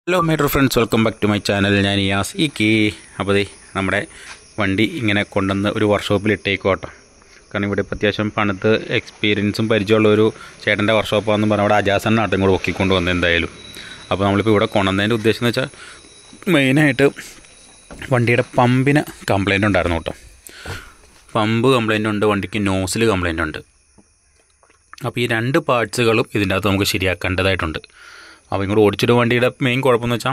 Hello my dear friends welcome back to my channel ഞാൻ യാസ് ഈ കീ അപ്പോൾ ദേ നമ്മുടെ വണ്ടി ഇങ്ങനെ കൊണ്ടുവന്ന് ഒരു വർക്ക്ഷോപ്പിൽ ഇട്ടേക്കും കേട്ടോ കാരണം ഇവിടെ ഇപ്പോൾ അത്യാവശ്യം പണിത് എക്സ്പീരിയൻസും പരിചയമുള്ള ഒരു ചേട്ടൻ്റെ വർക്ക്ഷോപ്പാണെന്ന് പറഞ്ഞാൽ അവിടെ അജാസൻ നാട്ടും കൂടെ ഒക്കിക്കൊണ്ട് വന്നത് എന്തായാലും അപ്പോൾ നമ്മളിപ്പോൾ ഇവിടെ കൊണ്ടുവന്നതിൻ്റെ ഉദ്ദേശം എന്ന് വെച്ചാൽ മെയിനായിട്ട് വണ്ടിയുടെ പമ്പിന് കംപ്ലൈൻ്റ് ഉണ്ടായിരുന്നു കേട്ടോ പമ്പ് കംപ്ലൈൻ്റ് ഉണ്ട് വണ്ടിക്ക് നോസിൽ കംപ്ലൈൻ്റ് ഉണ്ട് അപ്പോൾ ഈ രണ്ട് പാർട്സുകളും ഇതിൻ്റെ അകത്ത് നമുക്ക് ശരിയാക്കേണ്ടതായിട്ടുണ്ട് അപ്പോൾ ഇങ്ങോട്ട് ഓടിച്ചിട്ട് വണ്ടിയുടെ മെയിൻ കുഴപ്പമെന്ന് വെച്ചാൽ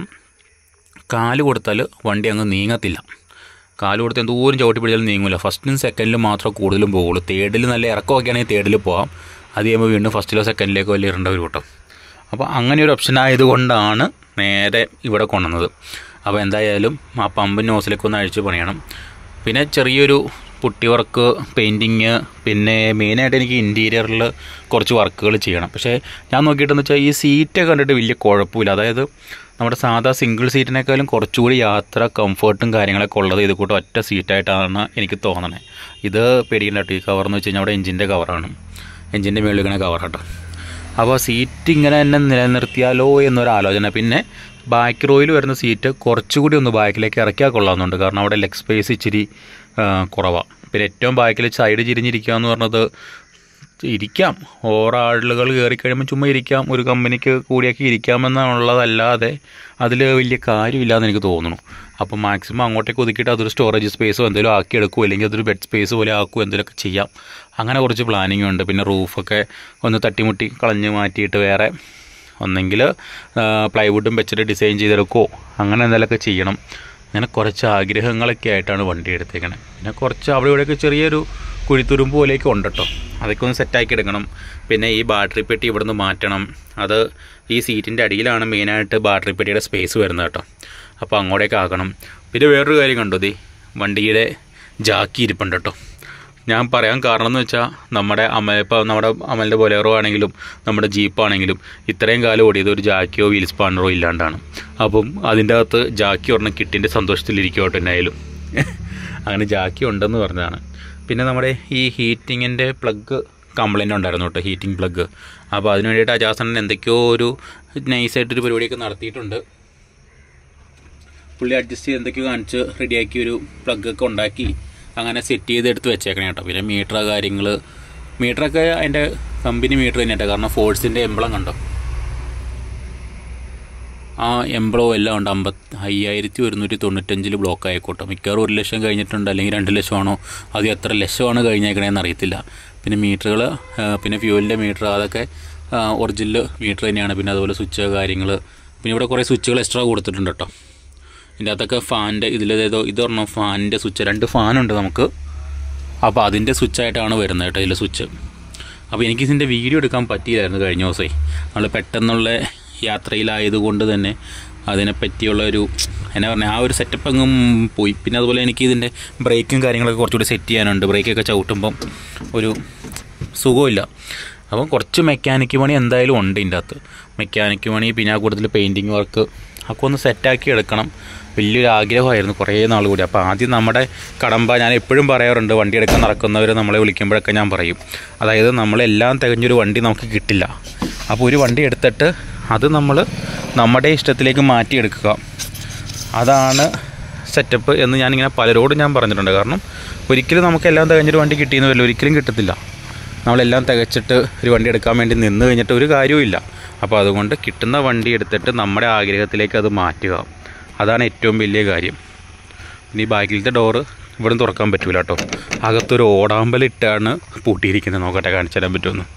കാല് കൊടുത്താൽ വണ്ടി അങ്ങ് നീങ്ങത്തില്ല കാല് കൊടുത്ത് എന്തോരം ചവിട്ടി പിടിച്ചാലും നീങ്ങില്ല ഫസ്റ്റിലും സെക്കൻഡിലും മാത്രമേ കൂടുതലും പോകുള്ളൂ തേർഡിൽ നല്ല ഇറക്കമൊക്കെ ആണെങ്കിൽ തേർഡിൽ പോകാം അത് ചെയ്യുമ്പോൾ വീണ്ടും ഫസ്റ്റിലോ സെക്കൻഡിലേക്കോ വലിയ ഇറണ്ട വരും കേട്ടോ അപ്പോൾ അങ്ങനെ ഒരു ഓപ്ഷൻ ആയതുകൊണ്ടാണ് നേരെ ഇവിടെ കൊണ്ടുവന്നത് അപ്പോൾ എന്തായാലും ആ പമ്പ് നോസിലേക്ക് ഒന്ന് അഴിച്ച് പണിയണം പിന്നെ ചെറിയൊരു പുട്ടി വർക്ക് പെയിൻറ്റിങ് പിന്നെ മെയിനായിട്ട് എനിക്ക് ഇൻറ്റീരിയറിൽ കുറച്ച് വർക്കുകൾ ചെയ്യണം പക്ഷേ ഞാൻ നോക്കിയിട്ടെന്ന് വെച്ചാൽ ഈ സീറ്റ് കണ്ടിട്ട് വലിയ കുഴപ്പമില്ല അതായത് നമ്മുടെ സാധാ സിംഗിൾ സീറ്റിനേക്കാളും കുറച്ചുകൂടി യാത്ര കംഫർട്ടും കാര്യങ്ങളൊക്കെ ഉള്ളത് ഇത് കൂട്ട് ഒറ്റ സീറ്റായിട്ടാണ് എനിക്ക് തോന്നണേ ഇത് പേടിക്കേണ്ട കേട്ടോ ഈ കവർ എന്ന് വെച്ച് കഴിഞ്ഞാൽ അവിടെ എഞ്ചിൻ്റെ കവറാണ് എഞ്ചിൻ്റെ മുകളിൽ ഇങ്ങനെ കവർ കേട്ടോ അപ്പോൾ സീറ്റ് ഇങ്ങനെ തന്നെ നിലനിർത്തിയാലോ എന്നൊരു ആലോചന പിന്നെ ബാക്ക് റോയിൽ വരുന്ന സീറ്റ് കുറച്ചുകൂടി ഒന്ന് ബാക്കിലേക്ക് ഇറക്കിയാൽ കൊള്ളാമെന്നുണ്ട് കാരണം അവിടെ ലെഗ് സ്പേസ് ഇച്ചിരി കുറവാണ് പിന്നെ ഏറ്റവും ബാക്കിൽ സൈഡ് ചിരിഞ്ഞിരിക്കുക എന്ന് പറഞ്ഞത് ഇരിക്കാം ഓരോ ആളുകൾ കയറി കഴിയുമ്പോൾ ചുമ്മാ ഇരിക്കാം ഒരു കമ്പനിക്ക് കൂടിയൊക്കെ ഇരിക്കാമെന്നുള്ളതല്ലാതെ അതിൽ വലിയ കാര്യമില്ലാന്ന് എനിക്ക് തോന്നുന്നു അപ്പോൾ മാക്സിമം അങ്ങോട്ടേക്ക് ഒതുക്കിയിട്ട് അതൊരു സ്റ്റോറേജ് സ്പേസോ എന്തെങ്കിലും ആക്കി എടുക്കുമോ അല്ലെങ്കിൽ അതൊരു ബെഡ് സ്പേസ് പോലെ ആക്കുമോ എന്തെങ്കിലുമൊക്കെ ചെയ്യാം അങ്ങനെ കുറച്ച് പ്ലാനിങ് ഉണ്ട് പിന്നെ റൂഫൊക്കെ ഒന്ന് തട്ടിമുട്ടി കളഞ്ഞ് മാറ്റിയിട്ട് വേറെ ഒന്നെങ്കിൽ പ്ലൈവുഡും വെച്ചിട്ട് ഡിസൈൻ ചെയ്തെടുക്കുമോ അങ്ങനെ എന്തെങ്കിലുമൊക്കെ ചെയ്യണം അങ്ങനെ കുറച്ച് ആഗ്രഹങ്ങളൊക്കെ ആയിട്ടാണ് വണ്ടി എടുത്തേക്കണത് പിന്നെ കുറച്ച് അവിടെ ഇവിടെയൊക്കെ ചെറിയൊരു കുഴിത്തുരുമ്പ് പോലെയൊക്കെ ഉണ്ട് കേട്ടോ അതൊക്കെ ഒന്ന് സെറ്റാക്കി എടുക്കണം പിന്നെ ഈ ബാറ്ററി പെട്ടി ഇവിടുന്ന് മാറ്റണം അത് ഈ സീറ്റിൻ്റെ അടിയിലാണ് മെയിനായിട്ട് ബാറ്ററി പെട്ടിയുടെ സ്പേസ് വരുന്നത് കേട്ടോ അപ്പോൾ അങ്ങോട്ടേക്ക് ആക്കണം പിന്നെ വേറൊരു കാര്യം കണ്ടോ ദേ വണ്ടിയുടെ ജാക്കി ഇരിപ്പുണ്ട് കേട്ടോ ഞാൻ പറയാൻ കാരണം എന്ന് വെച്ചാൽ നമ്മുടെ അമ ഇപ്പോൾ നമ്മുടെ അമലിൻ്റെ ബൊലേറോ ആണെങ്കിലും നമ്മുടെ ജീപ്പാണെങ്കിലും ഇത്രയും കാലം ഓടിയത് ഒരു ജാക്കിയോ വീൽ സ്പാനറോ ഇല്ലാണ്ടാണ് അപ്പം അതിൻ്റെ അകത്ത് ജാക്കി ഒരെണ്ണം കിട്ടിൻ്റെ സന്തോഷത്തിലിരിക്കോട്ടെ എന്നായാലും അങ്ങനെ ജാക്കി ഉണ്ടെന്ന് പറഞ്ഞതാണ് പിന്നെ നമ്മുടെ ഈ ഹീറ്റിങ്ങിൻ്റെ പ്ലഗ് കംപ്ലൈൻ്റ് ഉണ്ടായിരുന്നു കേട്ടോ ഹീറ്റിംഗ് പ്ലഗ് അപ്പോൾ അതിന് വേണ്ടിയിട്ട് അജാസണ്ണൻ എന്തൊക്കെയോ ഒരു നൈസായിട്ടൊരു പരിപാടിയൊക്കെ നടത്തിയിട്ടുണ്ട് പുള്ളി അഡ്ജസ്റ്റ് ചെയ്ത് എന്തൊക്കെയോ കാണിച്ച് റെഡിയാക്കി ഒരു പ്ലഗൊക്കെ ഉണ്ടാക്കി അങ്ങനെ സെറ്റ് ചെയ്ത് എടുത്ത് വെച്ചേക്കണേ കേട്ടോ പിന്നെ മീറ്റർ കാര്യങ്ങൾ മീറ്ററൊക്കെ അതിൻ്റെ കമ്പനി മീറ്റർ തന്നെ കേട്ടോ കാരണം ഫോഴ്സിൻ്റെ എംബ്ലം കണ്ടോ ആ എംബ്ലവും എല്ലാം ഉണ്ട് അമ്പത് അയ്യായിരത്തി ഒരുന്നൂറ്റി തൊണ്ണൂറ്റഞ്ചിൽ ബ്ലോക്ക് ആയിക്കോട്ടെ മിക്കവാറും ഒരു ലക്ഷം കഴിഞ്ഞിട്ടുണ്ട് അല്ലെങ്കിൽ രണ്ട് ലക്ഷമാണോ അത് എത്ര ലക്ഷമാണ് കഴിഞ്ഞേക്കണേന്ന് അറിയത്തില്ല പിന്നെ മീറ്ററുകൾ പിന്നെ ഫ്യൂവലിൻ്റെ മീറ്റർ അതൊക്കെ ഒറിജിനൽ മീറ്റർ തന്നെയാണ് പിന്നെ അതുപോലെ സ്വിച്ച് കാര്യങ്ങൾ പിന്നെ ഇവിടെ കുറേ സ്വിച്ചുകൾ എക്സ്ട്രാ കൊടുത്തിട്ടുണ്ട് കേട്ടോ ഇതിൻ്റെ അകത്തൊക്കെ ഫാനിൻ്റെ ഇതിലേതോ ഇത് പറഞ്ഞാൽ ഫാനിൻ്റെ സ്വിച്ച് രണ്ട് ഫാനുണ്ട് നമുക്ക് അപ്പോൾ അതിൻ്റെ സ്വിച്ചായിട്ടാണ് വരുന്നത് കേട്ടോ ഇതിലെ സ്വിച്ച് അപ്പോൾ എനിക്ക് ഇതിൻ്റെ വീഡിയോ എടുക്കാൻ പറ്റിയില്ലായിരുന്നു കഴിഞ്ഞ ദിവസമേ നമ്മൾ പെട്ടെന്നുള്ള യാത്രയിലായതുകൊണ്ട് തന്നെ അതിനെ പറ്റിയുള്ള ഒരു എന്നാ പറഞ്ഞാൽ ആ ഒരു സെറ്റപ്പ് അങ്ങും പോയി പിന്നെ അതുപോലെ എനിക്ക് ഇതിൻ്റെ ബ്രേക്കും കാര്യങ്ങളൊക്കെ കുറച്ചുകൂടി സെറ്റ് ചെയ്യാനുണ്ട് ബ്രേക്കൊക്കെ ചവിട്ടുമ്പം ഒരു സുഖമില്ല അപ്പം കുറച്ച് മെക്കാനിക്ക് പണി എന്തായാലും ഉണ്ട് ഇതിൻ്റെ അകത്ത് മെക്കാനിക്ക് പണി പിന്നെ ആ കൂടുതൽ പെയിൻറ്റിങ് വർക്ക് ഒക്കെ ഒന്ന് സെറ്റാക്കി എടുക്കണം വലിയൊരു ആഗ്രഹമായിരുന്നു കുറേ നാൾ കൂടി അപ്പോൾ ആദ്യം നമ്മുടെ കടമ്പ ഞാൻ എപ്പോഴും പറയാറുണ്ട് വണ്ടി എടുക്കാൻ നടക്കുന്നവർ നമ്മളെ വിളിക്കുമ്പോഴൊക്കെ ഞാൻ പറയും അതായത് നമ്മളെല്ലാം തികഞ്ഞൊരു വണ്ടി നമുക്ക് കിട്ടില്ല അപ്പോൾ ഒരു വണ്ടി എടുത്തിട്ട് അത് നമ്മൾ നമ്മുടെ ഇഷ്ടത്തിലേക്ക് മാറ്റിയെടുക്കുക അതാണ് സെറ്റപ്പ് എന്ന് ഞാനിങ്ങനെ പലരോടും ഞാൻ പറഞ്ഞിട്ടുണ്ട് കാരണം ഒരിക്കലും നമുക്ക് എല്ലാം തികഞ്ഞൊരു വണ്ടി കിട്ടിയെന്ന് വരില്ല ഒരിക്കലും കിട്ടത്തില്ല നമ്മളെല്ലാം തികച്ചിട്ട് ഒരു വണ്ടി എടുക്കാൻ വേണ്ടി നിന്ന് കഴിഞ്ഞിട്ട് ഒരു കാര്യവുമില്ല അപ്പോൾ അതുകൊണ്ട് കിട്ടുന്ന വണ്ടി എടുത്തിട്ട് നമ്മുടെ ആഗ്രഹത്തിലേക്ക് അത് മാറ്റുക അതാണ് ഏറ്റവും വലിയ കാര്യം ഇനി ബാക്കിലത്തെ ഡോറ് ഇവിടെ തുറക്കാൻ പറ്റൂല കേട്ടോ അകത്തൊരു ഓടാമ്പലിട്ടാണ് പൂട്ടിയിരിക്കുന്നത് നോക്കട്ടെ കാണിച്ചു തരാൻ പറ്റുമെന്ന്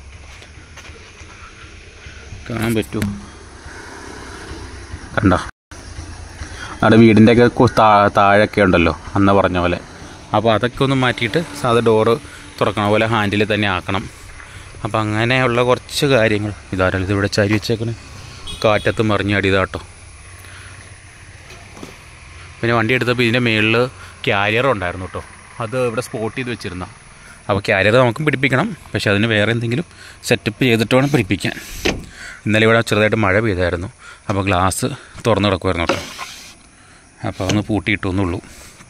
കാണാൻ പറ്റുമോ കണ്ട അവിടെ വീടിൻ്റെയൊക്കെ താഴൊക്കെ ഉണ്ടല്ലോ അന്ന് പറഞ്ഞ പോലെ അപ്പോൾ അതൊക്കെ ഒന്ന് മാറ്റിയിട്ട് സാധാ ഡോറ് തുറക്കണ പോലെ ഹാൻഡിൽ തന്നെ ആക്കണം അപ്പോൾ അങ്ങനെയുള്ള കുറച്ച് കാര്യങ്ങൾ ഇതാരല്ല ഇതിവിടെ ചരി വെച്ചേക്കണേ കാറ്റത്ത് മറിഞ്ഞടിയതാട്ടോ പിന്നെ വണ്ടി എടുത്തപ്പോൾ ഇതിൻ്റെ മുകളിൽ ക്യാരിയർ ഉണ്ടായിരുന്നു കേട്ടോ അത് ഇവിടെ സ്പോട്ട് ചെയ്ത് വെച്ചിരുന്ന അപ്പോൾ ക്യാരിയർ നമുക്കും പിടിപ്പിക്കണം പക്ഷേ അതിന് വേറെ എന്തെങ്കിലും സെറ്റപ്പ് ചെയ്തിട്ട് വേണം പിടിപ്പിക്കാൻ ഇന്നലെ ഇവിടെ ചെറുതായിട്ട് മഴ പെയ്തായിരുന്നു അപ്പോൾ ഗ്ലാസ് തുറന്നു കിടക്കുമായിരുന്നു കേട്ടോ അപ്പോൾ അതൊന്ന് പൂട്ടിയിട്ടൊന്നുള്ളൂ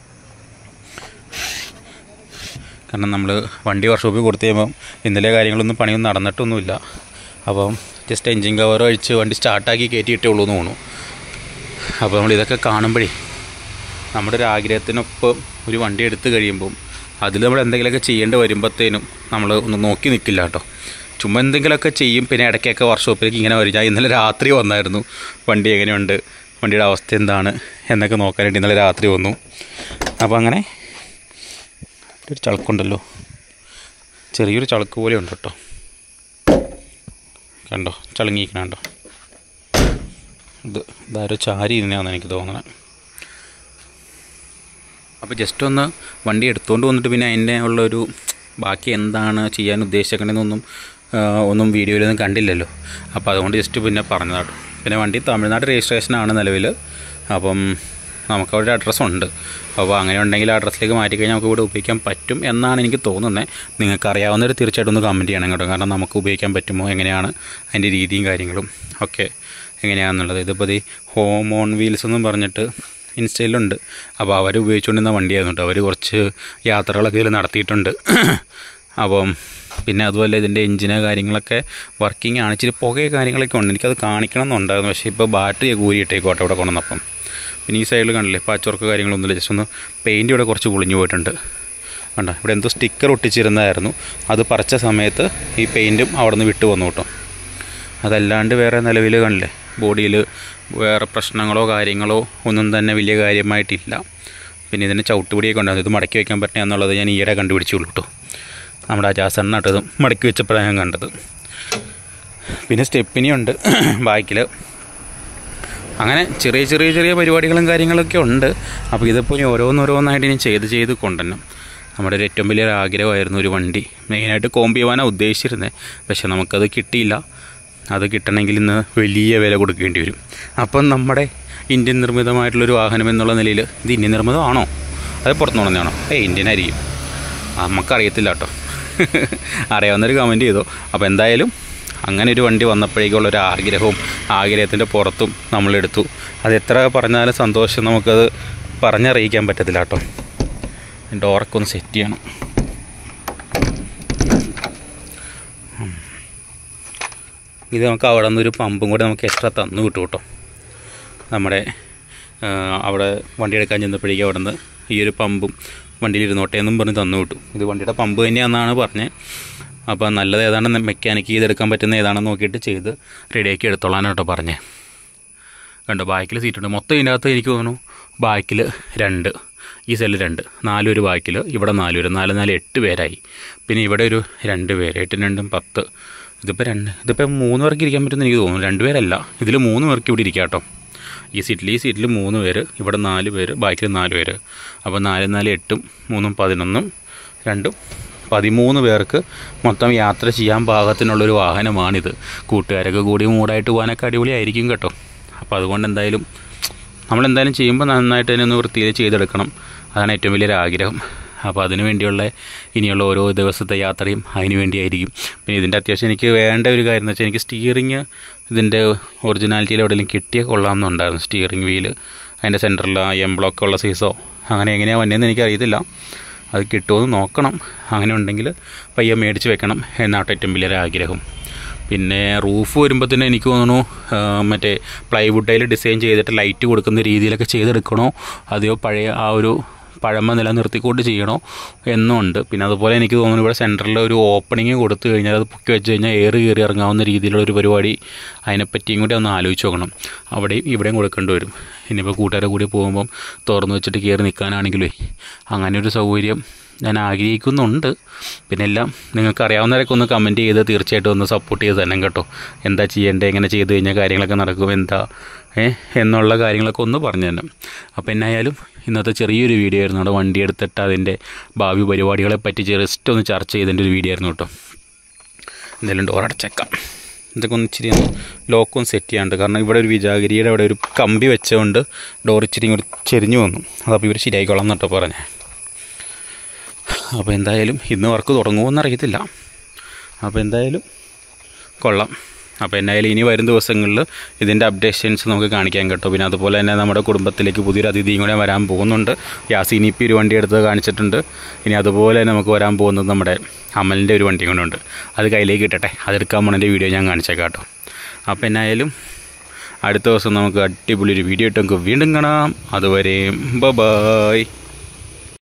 കാരണം നമ്മൾ വണ്ടി വർക്ക്ഷോപ്പിൽ കൊടുത്തു കഴിയുമ്പം ഇന്നലെ കാര്യങ്ങളൊന്നും പണിയൊന്നും നടന്നിട്ടൊന്നുമില്ല അപ്പം ജസ്റ്റ് എൻജിൻ കവർ അഴിച്ച് വണ്ടി സ്റ്റാർട്ടാക്കി കയറ്റിയിട്ടേ ഉള്ളൂ എന്ന് തോന്നുന്നു അപ്പോൾ നമ്മൾ ഇതൊക്കെ കാണുമ്പോഴേ നമ്മുടെ ഒരു ആഗ്രഹത്തിനൊപ്പം ഒരു വണ്ടി എടുത്തു കഴിയുമ്പം അതിൽ നമ്മൾ എന്തെങ്കിലുമൊക്കെ ചെയ്യേണ്ടി വരുമ്പോഴത്തേനും നമ്മൾ ഒന്ന് നോക്കി നിൽക്കില്ല കേട്ടോ ചുമ്മാ എന്തെങ്കിലുമൊക്കെ ചെയ്യും പിന്നെ ഇടയ്ക്കൊക്കെ വർക്ക്ഷോപ്പിലേക്ക് ഇങ്ങനെ വരും ഞാൻ ഇന്നലെ രാത്രി വന്നായിരുന്നു വണ്ടി എങ്ങനെയുണ്ട് വണ്ടിയുടെ അവസ്ഥ എന്താണ് എന്നൊക്കെ നോക്കാനായിട്ട് ഇന്നലെ രാത്രി വന്നു അപ്പോൾ അങ്ങനെ ഒരു ചളക്കുണ്ടല്ലോ ചെറിയൊരു ചളക്ക് പോലെ ഉണ്ട് കേട്ടോ കണ്ടോ ചളുങ്ങിയിരിക്കണ കണ്ടോ ഇത് ഇതാരോ ചാരി ഇരുന്നാന്ന് എനിക്ക് തോന്നണത് അപ്പോൾ ജസ്റ്റ് ഒന്ന് വണ്ടി എടുത്തുകൊണ്ട് വന്നിട്ട് പിന്നെ അതിൻ്റെ ഉള്ളൊരു ബാക്കി എന്താണ് ചെയ്യാൻ ഉദ്ദേശിക്കണമെന്നൊന്നും ആ, ഒന്നും വീഡിയോയിലൊന്നും കണ്ടില്ലല്ലോ അപ്പോൾ അതുകൊണ്ട് ജസ്റ്റ് പിന്നെ പറഞ്ഞതാണ് പിന്നെ വണ്ടി തമിഴ്നാട് രജിസ്ട്രേഷനാണ് നിലവിൽ അപ്പം നമുക്കവിടെ അഡ്രസ്സ് ഉണ്ട് അപ്പോൾ അങ്ങനെ ഉണ്ടെങ്കിൽ ആ അഡ്രസ്സിലേക്ക് മാറ്റിക്കഴിഞ്ഞാൽ നമുക്ക് ഇവിടെ ഉപയോഗിക്കാൻ പറ്റും എന്നാണ് എനിക്ക് തോന്നുന്നത് നിങ്ങൾക്ക് അറിയാവുന്നവർ തീർച്ചയായിട്ടും ഒന്ന് കമൻറ്റ് ചെയ്യണം കേട്ടോ കാരണം നമുക്ക് ഉപയോഗിക്കാൻ പറ്റുമോ എങ്ങനെയാണ് അതിൻ്റെ രീതിയും കാര്യങ്ങളും ഒക്കെ എങ്ങനെയാണെന്നുള്ളത് ഇതിപ്പോൾ ഈ ഹോം ഓൺ വീൽസ് എന്നും പറഞ്ഞിട്ട് ഇൻസ്റ്റയിലുണ്ട് അപ്പോൾ അവർ ഉപയോഗിച്ചുകൊണ്ടിരുന്ന വണ്ടിയായിരുന്നു കേട്ടോ അവർ കുറച്ച് യാത്രകളൊക്കെ ഇതിൽ നടത്തിയിട്ടുണ്ട് അപ്പം പിന്നെ അതുപോലെ ഇതിൻ്റെ എഞ്ചിന് കാര്യങ്ങളൊക്കെ വർക്കിംഗ് ആണ് ഇച്ചിരി പുകയോ കാര്യങ്ങളൊക്കെ ഉണ്ട് എനിക്കത് കാണിക്കണം എന്നുണ്ടായിരുന്നു പക്ഷേ ഇപ്പോൾ ബാറ്ററി ഊരിയിട്ടേക്കോട്ടെ ഇവിടെ കൊണ്ടുവന്നപ്പം പിന്നെ ഈ സൈഡിൽ കണ്ടില്ലേ പാച്ചുവർക്ക് കാര്യങ്ങളൊന്നുമില്ല ജസ്റ്റ് ഒന്ന് പെയിൻറ്റ് ഇവിടെ കുറച്ച് പൊളിഞ്ഞു പോയിട്ടുണ്ട് കണ്ടോ ഇവിടെ എന്തോ സ്റ്റിക്കർ ഒട്ടിച്ചിരുന്നതായിരുന്നു അത് പറിച്ച സമയത്ത് ഈ പെയിൻറ്റും അവിടെ നിന്ന് വിട്ടു വന്നു കേട്ടോ അതല്ലാണ്ട് വേറെ നിലവിൽ കണ്ടില്ലേ ബോഡിയിൽ വേറെ പ്രശ്നങ്ങളോ കാര്യങ്ങളോ ഒന്നും തന്നെ വലിയ കാര്യമായിട്ടില്ല പിന്നെ ഇതിന് ചവിട്ടുപിടിയൊക്കെ ഉണ്ടായിരുന്നു ഇത് മടക്കി വയ്ക്കാൻ പറ്റുക എന്നുള്ളത് ഞാൻ ഈയിടെ കണ്ടുപിടിച്ചുള്ളൂ കേട്ടോ നമ്മുടെ അജാസണ്ണാട്ടത് മടക്കി വെച്ചപ്പോഴാണ് ഞാൻ കണ്ടത് പിന്നെ സ്റ്റെപ്പിനിയുണ്ട് ബാക്കിൽ അങ്ങനെ ചെറിയ ചെറിയ ചെറിയ പരിപാടികളും കാര്യങ്ങളൊക്കെ ഉണ്ട് അപ്പോൾ ഇതിപ്പോൾ ഇനി ഓരോന്നോരോന്നായിട്ട് ഇനി ചെയ്ത് ചെയ്ത് കൊണ്ടുവരണം നമ്മുടെ ഒരു ഏറ്റവും വലിയൊരു ആഗ്രഹമായിരുന്നു ഒരു വണ്ടി മെയിനായിട്ട് കോമ്പ് ചെയ്യുവാനാണ് ഉദ്ദേശിച്ചിരുന്നത് പക്ഷെ നമുക്കത് കിട്ടിയില്ല അത് കിട്ടണമെങ്കിൽ ഇന്ന് വലിയ വില കൊടുക്കേണ്ടി വരും അപ്പം നമ്മുടെ ഇന്ത്യൻ നിർമ്മിതമായിട്ടുള്ളൊരു വാഹനം എന്നുള്ള നിലയിൽ ഇത് ഇന്ത്യൻ നിർമ്മിതമാണോ അത് പുറത്തുനിന്ന് കൊണ്ടുവന്നതാണോ ഏ ഇന്ത്യൻ ആയിരിക്കും നമുക്കറിയത്തില്ല കേട്ടോ അറിയാവുന്നൊരു കമൻറ്റ് ചെയ്തു അപ്പോൾ എന്തായാലും അങ്ങനെ ഒരു വണ്ടി വന്നപ്പോഴേക്കുള്ള ഒരു ആഗ്രഹവും ആഗ്രഹത്തിൻ്റെ പുറത്തും നമ്മളെടുത്തു അത് എത്ര പറഞ്ഞാലും സന്തോഷം നമുക്കത് പറഞ്ഞറിയിക്കാൻ പറ്റത്തില്ല കേട്ടോ ഡോറൊക്കെ ഒന്ന് സെറ്റ് ചെയ്യണം ഉം. ഇത് നമുക്ക് അവിടെ നിന്നൊരു പമ്പും കൂടെ നമുക്ക് എക്സ്ട്രാ തന്നു കിട്ടും കേട്ടോ നമ്മുടെ ആ, അവിടെ വണ്ടി എടുക്കാൻ ചെന്നപ്പോഴേക്കും അവിടെ നിന്ന് ഈ ഒരു പമ്പും വണ്ടിയിൽ ഇരുന്നോട്ടെ എന്നും പറഞ്ഞ് തന്നു വിട്ടു ഇത് വണ്ടിയുടെ പമ്പ് തന്നെയാണെന്നാണ് പറഞ്ഞത് അപ്പോൾ നല്ലത് ഏതാണ് മെക്കാനിക്ക് ചെയ്തെടുക്കാൻ പറ്റുന്ന ഏതാണെന്ന് നോക്കിയിട്ട് ചെയ്ത് റെഡിയാക്കി എടുത്തോളാനാണ് കേട്ടോ പറഞ്ഞത് കണ്ടോ ബാക്കിൽ സീറ്റുണ്ട് മൊത്തം ഇതിനകത്ത് എനിക്ക് തോന്നുന്നു ബാക്കിൽ രണ്ട് ഈ സെല്ല് രണ്ട് നാലൊരു ബാക്കിൽ ഇവിടെ നാലുപേര് നാല് നാല് എട്ട് പേരായി പിന്നെ ഇവിടെ ഒരു രണ്ട് പേര് എട്ടും രണ്ടും പത്ത് ഇതിപ്പോൾ രണ്ട് ഇതിപ്പോൾ മൂന്ന് പേർക്ക് ഇരിക്കാൻ പറ്റുമെന്ന് എനിക്ക് തോന്നുന്നു രണ്ട് പേരല്ല ഇതിൽ മൂന്ന് പേർക്ക് ഇവിടെ ഇരിക്കാം കേട്ടോ ഈ സീറ്റിൽ ഈ സീറ്റിൽ മൂന്ന് പേര് ഇവിടെ നാല് പേര് ബാക്കിൽ നാല് പേര് അപ്പോൾ നാല് നാല് എട്ടും മൂന്നും പതിനൊന്നും രണ്ടും പതിമൂന്ന് പേർക്ക് മൊത്തം യാത്ര ചെയ്യാൻ പാകത്തിനുള്ളൊരു വാഹനമാണിത് കൂട്ടുകാരൊക്കെ കൂടി മൂടായിട്ട് പോകാനൊക്കെ അടിപൊളിയായിരിക്കും കേട്ടോ അപ്പോൾ അതുകൊണ്ട് എന്തായാലും നമ്മളെന്തായാലും ചെയ്യുമ്പോൾ നന്നായിട്ട് തന്നെ ഒന്ന് വൃത്തിയിൽ ചെയ്തെടുക്കണം അതാണ് ഏറ്റവും വലിയൊരു ആഗ്രഹം അപ്പോൾ അതിനു വേണ്ടിയുള്ള ഇനിയുള്ള ഓരോ ദിവസത്തെ യാത്രയും അതിന് വേണ്ടിയായിരിക്കും പിന്നെ ഇതിൻ്റെ അത്യാവശ്യം എനിക്ക് വേണ്ട ഒരു കാര്യം എന്ന് വെച്ചാൽ എനിക്ക് സ്റ്റിയറിങ് ഇതിൻ്റെ ഒറിജിനാലിറ്റിയിൽ എവിടെയെങ്കിലും കിട്ടിയ കൊള്ളാമെന്നുണ്ടായിരുന്നു സ്റ്റിയറിംഗ് വീല് അതിൻ്റെ സെൻറ്ററിൽ ആ എം ബ്ലോക്ക് ഉള്ള സൈസോ അങ്ങനെ എങ്ങനെയാണ് വന്നതെന്ന് എനിക്കറിയത്തില്ല അത് കിട്ടുമെന്ന് നോക്കണം അങ്ങനെ ഉണ്ടെങ്കിൽ പയ്യെ മേടിച്ച് വെക്കണം എന്നാണ് ഏറ്റവും വലിയൊരു ആഗ്രഹം പിന്നെ റൂഫ് വരുമ്പോൾ തന്നെ എനിക്ക് തോന്നുന്നു ആ, മറ്റേ പ്ലൈവുഡിൽ ഡിസൈൻ ചെയ്തിട്ട് ലൈറ്റ് കൊടുക്കുന്ന രീതിയിലൊക്കെ ചെയ്തെടുക്കണോ അതെയോ പഴയ ആ ഒരു പഴമ നിലനിർത്തിക്കൊണ്ട് ചെയ്യണോ എന്നുണ്ട് പിന്നെ അതുപോലെ എനിക്ക് തോന്നുന്നു ഇവിടെ സെൻറ്ററിൽ ഒരു ഓപ്പണിങ് കൊടുത്തു കഴിഞ്ഞാൽ അത് പൊക്കി വെച്ച് കഴിഞ്ഞാൽ എയർ കയറി ഇറങ്ങാവുന്ന രീതിയിലുള്ള ഒരു പരിപാടി അതിനെപ്പറ്റിയും കൂടി ഒന്ന് ആലോചിച്ച് നോക്കണം അവിടെയും ഇവിടെയും കൊടുക്കേണ്ടി വരും ഇനിയിപ്പോൾ കൂട്ടുകാരെ കൂടി പോകുമ്പം തുറന്നു വെച്ചിട്ട് കയറി നിൽക്കാനാണെങ്കിലേ അങ്ങനെ ഒരു സൗകര്യം ഞാൻ ആഗ്രഹിക്കുന്നുണ്ട് പിന്നെ എല്ലാം നിങ്ങൾക്ക് അറിയാവുന്നവരൊക്കെ ഒന്ന് കമൻറ്റ് ചെയ്ത് തീർച്ചയായിട്ടും ഒന്ന് സപ്പോർട്ട് ചെയ്ത് തന്നെ കേട്ടോ എന്താ ചെയ്യേണ്ടത് എങ്ങനെ ചെയ്ത് കഴിഞ്ഞാൽ കാര്യങ്ങളൊക്കെ നടക്കും എന്താ ഏ എന്നുള്ള കാര്യങ്ങളൊക്കെ ഒന്ന് പറഞ്ഞു തന്നെ അപ്പോൾ എന്നായാലും ഇന്നത്തെ ചെറിയൊരു വീഡിയോ ആയിരുന്നു അവിടെ വണ്ടി എടുത്തിട്ട് അതിൻ്റെ ഭാവി പരിപാടികളെ പറ്റി ജസ്റ്റ് ഒന്ന് ചർച്ച ചെയ്തതിൻ്റെ ഒരു വീഡിയോ ആയിരുന്നു കേട്ടോ എന്തായാലും ഡോർ അടച്ചേക്കാം ഇതൊക്കെ ഒന്ന് ഇച്ചിരി ഒന്ന് ലോക്കും സെറ്റ് ചെയ്യാണ്ട് കാരണം ഇവിടെ ഒരു വിജാഗിരിയുടെ അവിടെ ഒരു കമ്പി വെച്ചുകൊണ്ട് ഡോർ ഇച്ചിരി ഇങ്ങോട്ട് ചെരിഞ്ഞു വന്നു അതപ്പോൾ ഇവർ ശരിയായിക്കോളാം എന്നിട്ടോ പറഞ്ഞേ അപ്പോൾ എന്തായാലും ഇന്ന് വർക്ക് തുടങ്ങുമോയെന്ന് അറിയത്തില്ല അപ്പോൾ എന്തായാലും കൊള്ളാം അപ്പോൾ എന്തായാലും ഇനി വരും ദിവസങ്ങളിൽ ഇതിൻ്റെ അപ്ഡേഷൻസ് നമുക്ക് കാണിക്കാൻ കേട്ടോ പിന്നെ അതുപോലെ തന്നെ നമ്മുടെ കുടുംബത്തിലേക്ക് പുതിയൊരു അതിഥിയും കൂടെ വരാൻ പോകുന്നുണ്ട് യാസീൻ ഇപ്പം ഒരു വണ്ടി എടുത്ത് കാണിച്ചിട്ടുണ്ട് ഇനി അതുപോലെ തന്നെ നമുക്ക് വരാൻ പോകുന്നത് നമ്മുടെ അമലിൻ്റെ ഒരു വണ്ടി കൊണ്ടുണ്ട് അത് കയ്യിലേക്ക് കിട്ടട്ടെ അതെടുക്കാൻ പോണതിൻ്റെ വീഡിയോ ഞാൻ കാണിച്ചേക്കാം കേട്ടോ അപ്പോൾ എന്നായാലും അടുത്ത ദിവസം നമുക്ക് അടിപൊളി ഒരു വീഡിയോ ഇട്ട് നമുക്ക് വീണ്ടും കാണാം അതുവരെയും ബ ബായ്